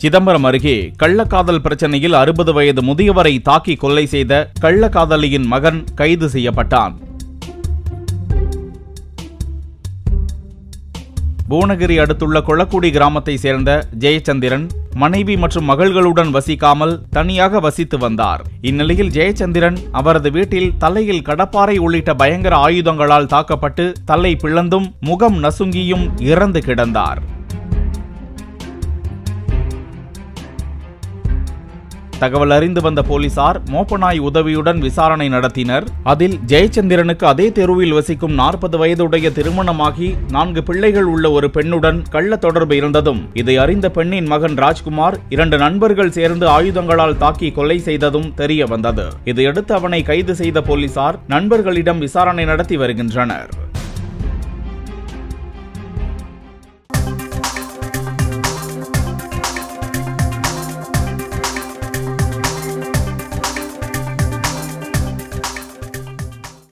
சிதம்பரம் அருகே கள்ளக்காதல் பிரச்சனையில் அறுபது வயது முதியவரை தாக்கி கொலை செய்த கள்ளக்காதலியின் மகன் கைது செய்யப்பட்டான் புவனகிரி அடுத்துள்ள கொளக்குடி கிராமத்தை சேர்ந்த ஜெயச்சந்திரன் மனைவி மற்றும் மகள்களுடன் வசிக்காமல் தனியாக வசித்து வந்தார் இந்நிலையில் ஜெயச்சந்திரன் அவரது வீட்டில் தலையில் கடப்பாறை உள்ளிட்ட பயங்கர ஆயுதங்களால் தாக்கப்பட்டு தலை பிளந்தும் முகம் நசுங்கியும் இறந்து கிடந்தார் தகவல் அறிந்து வந்த போலீசார் மோப்பநாய் உதவியுடன் விசாரணை நடத்தினர் அதில் ஜெயச்சந்திரனுக்கு அதே தெருவில் வசிக்கும் நாற்பது வயதுடைய திருமணமாகி நான்கு பிள்ளைகள் உள்ள ஒரு பெண்ணுடன் கள்ள தொடர்பு இருந்ததும் இதை அறிந்த பெண்ணின் மகன் ராஜ்குமார் இரண்டு நண்பர்கள் சேர்ந்து ஆயுதங்களால் தாக்கி கொலை செய்ததும் தெரிய வந்தது இதையடுத்து அவனை கைது செய்த போலீசார் நண்பர்களிடம் விசாரணை நடத்தி வருகின்றனர்